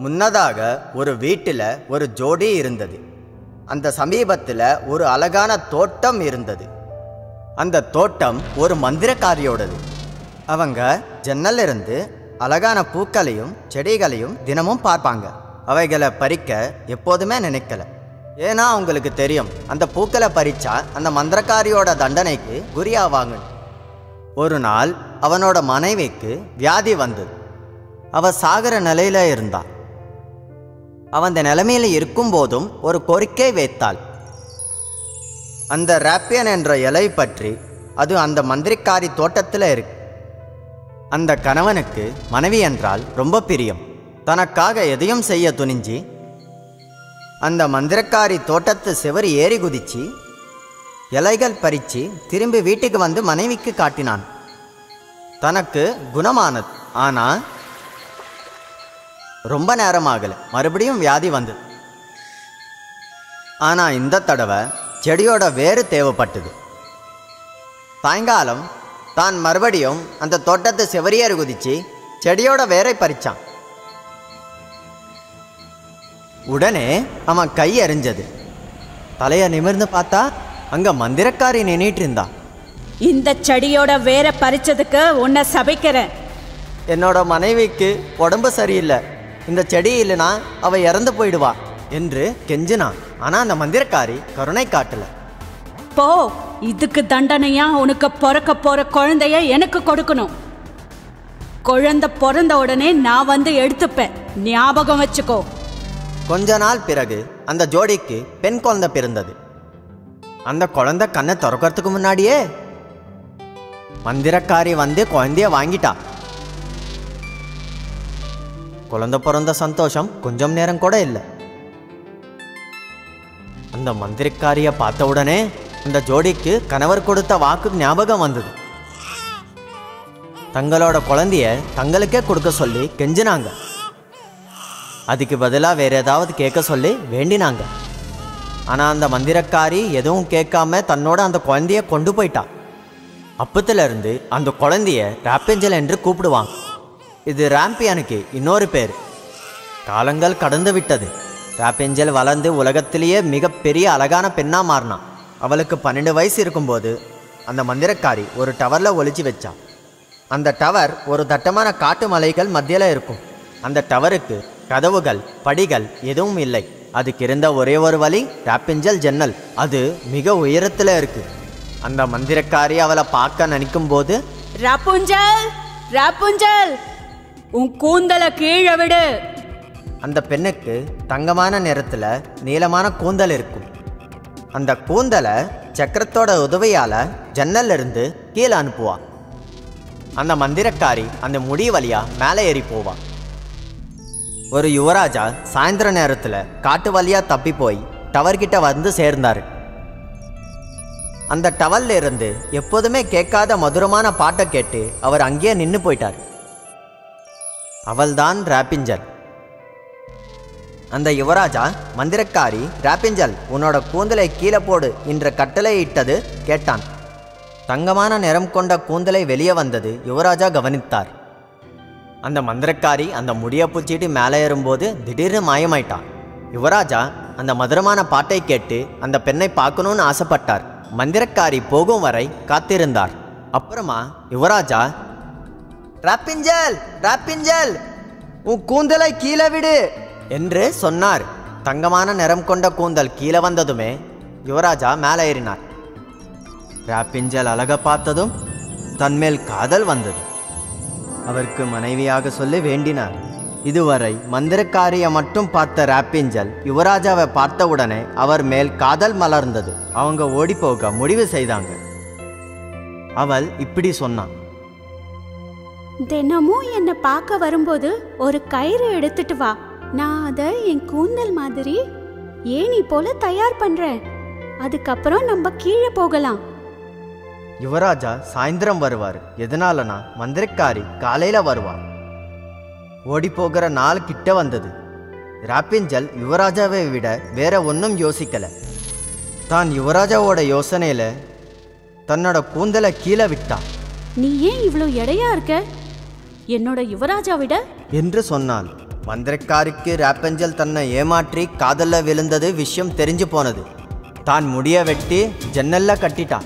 முன்னதாக ஒரு வீட்டில் ஒரு ஜோடி இருந்தது அந்த சமீபத்தில் ஒரு அழகான தோட்டம் இருந்தது அந்த தோட்டம் ஒரு மந்திரக்காரியோடது அவங்க ஜன்னல்ல இருந்து அழகான பூக்களையும் செடிகளையும் தினமும் பார்ப்பாங்க அவைகளை பறிக்க எப்போதுமே நினைக்கல ஏன்னா அவங்களுக்கு தெரியும் அந்த பூக்களை பறிச்சா அந்த மந்திரக்காரியோட தண்டனைக்கு குறியாவாங்க ஒரு நாள் அவனோட மனைவிக்கு வியாதி வந்தது அவ சாகிற நிலையில இருந்தா அவன் அந்த நிலைமையில இருக்கும்போதும் ஒரு கோரிக்கை வைத்தாள் அந்த ராப்பியன் என்ற இலை பற்றி அது அந்த மந்திரிக்காரி தோட்டத்தில் இருக்கு அந்த கணவனுக்கு மனைவி என்றால் ரொம்ப பிரியம் தனக்காக எதையும் செய்ய துணிஞ்சி அந்த மந்திரக்காரி தோட்டத்து சிவரி ஏறி குதிச்சு இலைகள் பறிச்சு திரும்பி வீட்டுக்கு வந்து மனைவிக்கு காட்டினான் தனக்கு குணமானது ஆனா ரொம்ப நேரமாகல மறுபடியும் வியாதி வந்தது ஆனா இந்த தடவை செடியோட வேறு தேவைப்பட்டது சாயங்காலம் தான் மறுபடியும் அந்த தோட்டத்து செவரியர் குதிச்சு செடியோட வேரை பறிச்சான் உடனே அவன் கை எறிஞ்சது தலைய நிமிர்ந்து பார்த்தா அங்க மந்திரக்காரி நின்னுட்டு இருந்தா இந்த செடியோட வேற பறிச்சதுக்கு உன்னை சபிக்கிறேன் என்னோட மனைவிக்கு உடம்பு சரியில்லை இந்த செடி இல்லைனா அவ இறந்து போயிடுவா என்று கெஞ்சினான் ஆனா அந்த மந்திரக்காரி கருணை காட்டல போ இதுக்கு தண்டனையா உனக்கு பிறக்க போற குழந்தைய எனக்கு கொடுக்கணும் குழந்தை பிறந்த உடனே நான் வந்து எடுத்துப்பேன் ஞாபகம் வச்சுக்கோ கொஞ்ச நாள் பிறகு அந்த ஜோடிக்கு பெண் குழந்தை பிறந்தது அந்த குழந்தை கண்ணை திறக்கறதுக்கு முன்னாடியே மந்திரக்காரி வந்து குழந்தைய வாங்கிட்டா குழந்தை பிறந்த சந்தோஷம் கொஞ்சம் நேரம் கூட இல்லை அந்த மந்திரக்காரிய பார்த்த உடனே அந்த ஜோடிக்கு கணவர் கொடுத்த வாக்கு ஞாபகம் வந்தது தங்களோட குழந்தைய தங்களுக்கே கொடுக்க சொல்லி கெஞ்சினாங்க அதுக்கு பதிலாக வேற ஏதாவது கேட்க சொல்லி வேண்டினாங்க ஆனால் அந்த மந்திரக்காரி எதுவும் கேட்காம தன்னோட அந்த குழந்தைய கொண்டு போயிட்டா அப்பத்துல இருந்து அந்த குழந்தைய ராப்பேஞ்சல் என்று கூப்பிடுவாங்க இது ராம்பியானுக்கு இன்னொரு பேர் காலங்கள் கடந்து விட்டது ராப்பேஞ்சல் வளர்ந்து உலகத்திலேயே மிகப்பெரிய அழகான பெண்ணா மாறினான் அவளுக்கு பன்னெண்டு வயசு இருக்கும்போது அந்த மந்திரக்காரி ஒரு டவரில் ஒளிச்சு வச்சா அந்த டவர் ஒரு தட்டமான காட்டு மலைகள் மத்தியில் இருக்கும் அந்த டவருக்கு கதவுகள் படிகள் எதுவும் இல்லை அதுக்கு இருந்த ஒரே ஒரு வழி ராப்பிஞ்சல் ஜன்னல் அது மிக உயரத்தில் இருக்கு அந்த மந்திரக்காரி அவளை பார்க்க நினைக்கும் போது ரப்புஞ்சல் ரப்புஞ்சல் உன் கூந்தல கீழே விடு அந்த பெண்ணுக்கு தங்கமான நிறத்தில் நீளமான கூந்தல் இருக்கும் அந்த கூந்தலை சக்கரத்தோட உதவியால் ஜன்னல்ல இருந்து கீழே அனுப்புவா அந்த மந்திரக்காரி அந்த முடி வழியா மேலே ஏறி போவா ஒரு யுவராஜா சாயந்தர நேரத்தில் காட்டு வழியா தப்பி போய் டவர்கிட்ட வந்து சேர்ந்தாரு அந்த டவல்ல இருந்து எப்போதுமே கேட்காத மதுரமான பாட்டை கேட்டு அவர் அங்கேயே நின்று போயிட்டார் அவள்தான் ராப்பிஞ்சல் அந்த யுவராஜா மந்திரக்காரி ராப்பிஞ்சல் உன்னோட கூந்தலை கீழே போடு என்ற கட்டளை இட்டது கேட்டான் தங்கமான நிறம் கொண்ட கூந்தலை வெளியே வந்தது யுவராஜா கவனித்தார் அந்த மந்திரக்காரி அந்த முடிய பூச்சிட்டு மேலே ஏறும்போது திடீர்னு மாயமாயிட்டான் யுவராஜா அந்த மதுரமான பாட்டை கேட்டு அந்த பெண்ணை பார்க்கணும்னு ஆசைப்பட்டார் மந்திரக்காரி போகும் வரை காத்திருந்தார் அப்புறமா யுவராஜா ராப்பிஞ்சல் ராப்பிஞ்சல் உன் கூந்தலை கீழே விடு என்று சொன்னார் தங்கமான நிறம் கொண்ட கூந்தல் கீழே வந்ததுமே யுவராஜா மேலே ஏறினார் ராப்பிஞ்சல் அழக பார்த்ததும் தன்மேல் காதல் வந்தது அவருக்கு மனைவியாக சொல்லி வேண்டினார் இதுவரை மந்திரக்காரியை மட்டும் பார்த்த ராப்பிஞ்சல் யுவராஜாவை பார்த்தவுடனே அவர் மேல் காதல் மலர்ந்தது அவங்க ஓடி போக முடிவு செய்தாங்க அவள் இப்படி சொன்னான் தினமும் என்னை பார்க்க வரும்போது ஒரு கயிறு எடுத்துட்டு வா நான் அதை என் கூந்தல் மாதிரி ஏணி போல தயார் பண்றேன் அதுக்கப்புறம் நம்ம கீழே போகலாம் யுவராஜா சாயந்தரம் வருவார் எதனாலனா மந்திரக்காரி காலையில வருவார் ஓடி போகிற நாள் கிட்ட வந்தது ராப்பிஞ்சல் யுவராஜாவை விட வேற ஒன்றும் யோசிக்கல தான் யுவராஜாவோட யோசனையில தன்னோட கூந்தலை கீழே விட்டா நீ ஏன் இவ்வளோ எடையா இருக்க என்னோட யுவராஜா விட என்று சொன்னாள் மந்திரக்காரிக்கு ராப்பஞ்சல் தன்னை ஏமாற்றி காதல்ல விழுந்தது விஷயம் தெரிஞ்சு போனது தான் முடிய வெட்டி ஜன்னல்ல கட்டிட்டான்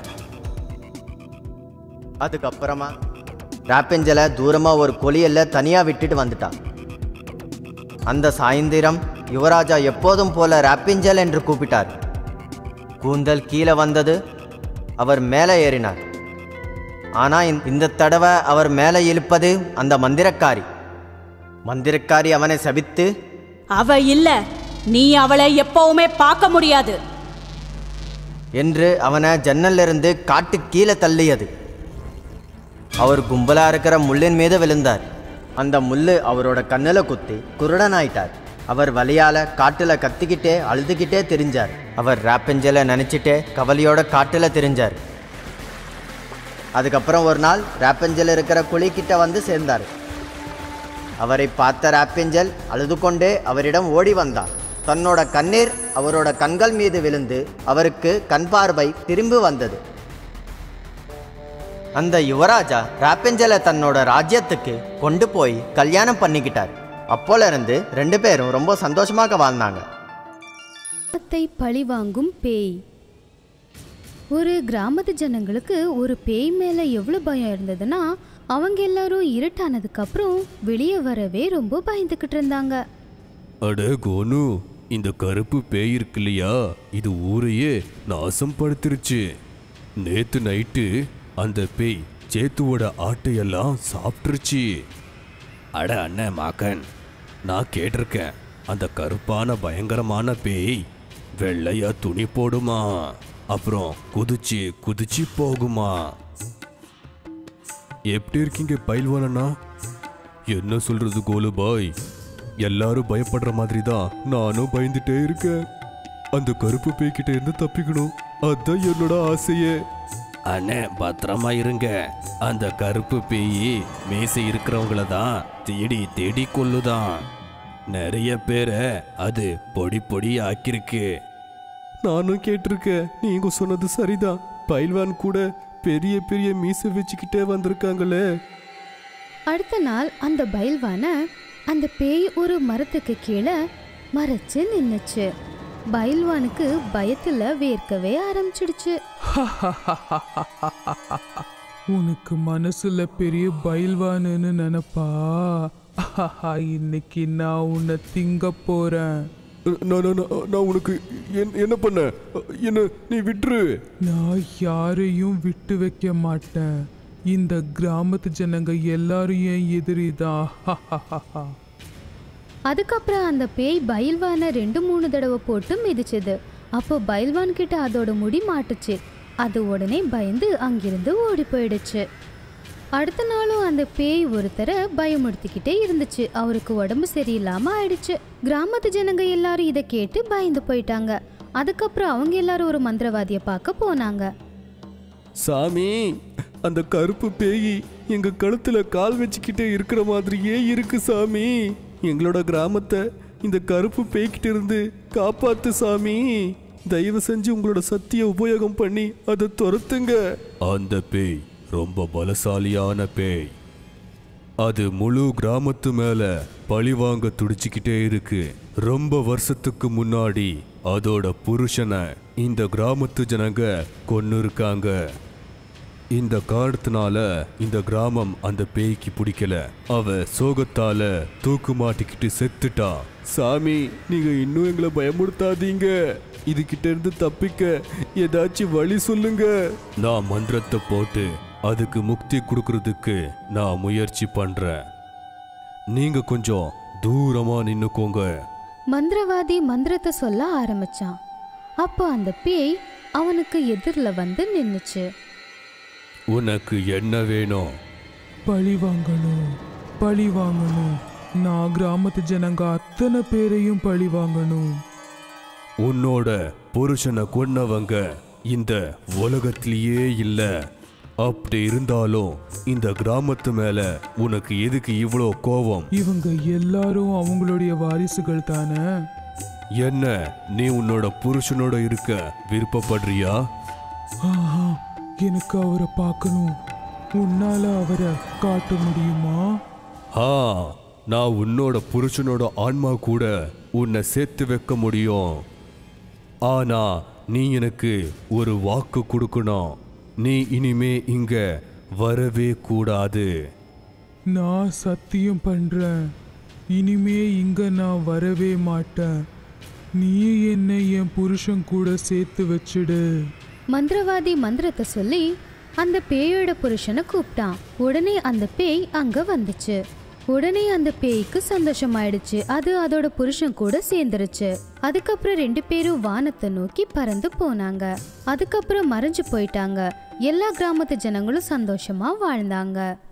அதுக்கப்புறமா ராப்பெஞ்சலை தூரமா ஒரு கொலியல்ல தனியா விட்டுட்டு வந்துட்டான் அந்த சாயந்திரம் யுவராஜா எப்போதும் போல ராப்பிஞ்சல் என்று கூப்பிட்டார் கூந்தல் கீழே வந்தது அவர் மேலே ஏறினார் ஆனா இந்த- இந்த தடவை அவர் மேலே இழுப்பது அந்த மந்திரக்காரி மந்திரக்காரி அவனை சபித்து அவ இல்ல நீ அவளை எப்பவுமே பார்க்க முடியாது என்று அவனை ஜன்னல்ல இருந்து காட்டு கீழே தள்ளியது அவர் கும்பலா இருக்கிற முள்ளின் மீது விழுந்தார் அந்த முள்ளு அவரோட கண்ணில் குத்தி குருடனாயிட்டார் அவர் வலியால காட்டுல கத்திக்கிட்டே அழுதுகிட்டே திரிஞ்சார் அவர் ராப்பெஞ்சலை நினைச்சிட்டே கவலையோட காட்டுல திரிஞ்சார் அதுக்கப்புறம் ஒரு நாள் ராப்பெஞ்சல் இருக்கிற குழிக்கிட்ட வந்து சேர்ந்தார் அவரை பார்த்த ராப்பெஞ்சல் அழுது கொண்டே அவரிடம் ஓடி வந்தார் தன்னோட கண்ணீர் அவரோட கண்கள் மீது விழுந்து அவருக்கு கண் பார்வை திரும்பி வந்தது அந்த யுவராஜா ராப்பெஞ்சலை தன்னோட ராஜ்யத்துக்கு கொண்டு போய் கல்யாணம் பண்ணிக்கிட்டார் அப்போல இருந்து ரெண்டு பேரும் ரொம்ப சந்தோஷமாக வாழ்ந்தாங்க கிராமத்தை பழிவாங்கும் பேய் ஒரு கிராமத்து ஜனங்களுக்கு ஒரு பேய் மேல எவ்வளவு பயம் இருந்ததுன்னா அவங்க எல்லாரும் இருட்டானதுக்கு அப்புறம் வெளியே வரவே ரொம்ப பயந்துகிட்டு இருந்தாங்க அட கோனு இந்த கருப்பு பேய் இருக்கு இல்லையா இது ஊரையே நாசம் படுத்துருச்சு நேத்து நைட்டு அந்த பேய் சேத்துவோட ஆட்டையெல்லாம் சாப்பிட்டுருச்சு அட அண்ணன் மாக்கன் நான் கேட்டிருக்கேன் அந்த கருப்பான பயங்கரமான பேய் வெள்ளையா துணி போடுமா அப்புறம் குதிச்சு குதிச்சு போகுமா எப்படி இருக்கீங்க பயில்வானண்ணா என்ன சொல்றது கோலுபாய் எல்லாரும் பயப்படுற மாதிரி தான் நானும் பயந்துட்டே இருக்கேன் அந்த கருப்பு பேய்கிட்ட இருந்து தப்பிக்கணும் அதான் என்னோட ஆசையே அண்ணே பத்திரமா இருங்க அந்த கருப்பு பேய் மீசை இருக்கிறவங்கள தான் தேடி தேடி கொல்லுதான் நிறைய பேரை அது பொடி பொடி ஆக்கிருக்கு நானும் கேட்டிருக்கேன் நீங்க சொன்னது சரிதான் பயில்வான் கூட பெரிய பெரிய மீசை வச்சுக்கிட்டே வந்திருக்காங்களே அடுத்த நாள் அந்த பயில்வான அந்த பேய் ஒரு மரத்துக்கு கீழே மறைச்சு நின்னுச்சு பயில்வானுக்கு பயத்துல வேர்க்கவே ஆரம்பிச்சிடுச்சு உனக்கு மனசுல பெரிய பயில்வானுன்னு நினைப்பா இன்னைக்கு நான் உன்னை திங்க போறேன் நான் நான் நான் நான் உனக்கு என்- என்ன பண்ண என்ன நீ விட்டுரு நான் யாரையும் விட்டு வைக்க மாட்டேன் இந்த கிராமத்து ஜனங்க எல்லாரும் என் எதிரிதான் அதுக்கப்புறம் அந்த பேய் பயில்வானை ரெண்டு மூணு தடவை போட்டு மிதிச்சது அப்போ பயில்வான் கிட்ட அதோட முடி மாட்டுச்சு அது உடனே பயந்து அங்கிருந்து ஓடி போயிடுச்சு அடுத்த நாளும் அந்த பேய் ஒருத்தரை பயமுறுத்திக்கிட்டே இருந்துச்சு அவருக்கு உடம்பு சரியில்லாம ஆயிடுச்சு கிராமத்து ஜனங்க எல்லாரும் இதை கேட்டு பயந்து போயிட்டாங்க அதுக்கப்புறம் அவங்க எல்லாரும் ஒரு மந்திரவாதியை பார்க்க போனாங்க சாமி அந்த கருப்பு பேய் எங்க கழுத்துல கால் வச்சுக்கிட்டே இருக்கிற மாதிரியே இருக்கு சாமி எங்களோட கிராமத்தை இந்த கருப்பு பேய்கிட்ட இருந்து காப்பாத்து சாமி தயவு செஞ்சு உங்களோட சக்தியை உபயோகம் பண்ணி அதை துரத்துங்க அந்த பேய் ரொம்ப பலசாலியான பேய் அது முழு கிராமத்து மேல பழி வாங்க துடிச்சுக்கிட்டே இருக்கு ரொம்ப வருஷத்துக்கு முன்னாடி அதோட புருஷனை இந்த கிராமத்து ஜனங்க கொன்னு இருக்காங்க இந்த காரணத்தினால இந்த கிராமம் அந்த பேய்க்கு பிடிக்கல அவ சோகத்தால தூக்கு மாட்டிக்கிட்டு செத்துட்டா சாமி நீங்க இன்னும் எங்களை பயமுறுத்தாதீங்க இதுகிட்ட இருந்து தப்பிக்க ஏதாச்சும் வழி சொல்லுங்க நான் மந்திரத்தை போட்டு அதுக்கு முக்தி கொடுக்கறதுக்கு நான் முயற்சி பண்றேன் நீங்க கொஞ்சம் தூரமா நின்னுக்கோங்க மந்திரவாதி மந்திரத்தை சொல்ல ஆரம்பிச்சான் அப்போ அந்த பேய் அவனுக்கு எதிரில் வந்து நின்னுச்சு உனக்கு என்ன வேணும் பழி வாங்கணும் பழி வாங்கணும் நான் கிராமத்து ஜனங்க அத்தனை பேரையும் பழி வாங்கணும் உன்னோட புருஷனை கொன்னவங்க இந்த உலகத்திலேயே இல்ல அப்படி இருந்தாலும் இந்த கிராமத்து மேல உனக்கு எதுக்கு இவ்வளோ கோபம் இவங்க எல்லாரும் அவங்களுடைய வாரிசுகள் தானே என்ன நீ உன்னோட புருஷனோட இருக்க விருப்பப்படுறியா ஆஹா எனக்கு அவரை பார்க்கணும் உன்னால அவரை காட்ட முடியுமா ஆ நான் உன்னோட புருஷனோட ஆன்மா கூட உன்னை சேர்த்து வைக்க முடியும் ஆனா நீ எனக்கு ஒரு வாக்கு கொடுக்கணும் நீ இனிமே இங்க வரவே கூடாது நான் சத்தியம் பண்றேன் இனிமே இங்க நான் வரவே மாட்டேன் நீ என்னை என் புருஷன் கூட சேர்த்து வச்சிடு மந்திரவாதி மந்திரத்தை சொல்லி அந்த பேயோட புருஷனை கூப்பிட்டான் உடனே அந்த பேய் அங்க வந்துச்சு உடனே அந்த பேய்க்கு சந்தோஷமாயிடுச்சு அது அதோட புருஷன் கூட சேர்ந்துருச்சு அதுக்கப்புறம் ரெண்டு பேரும் வானத்தை நோக்கி பறந்து போனாங்க அதுக்கப்புறம் மறைஞ்சு போயிட்டாங்க எல்லா கிராமத்து ஜனங்களும் சந்தோஷமா வாழ்ந்தாங்க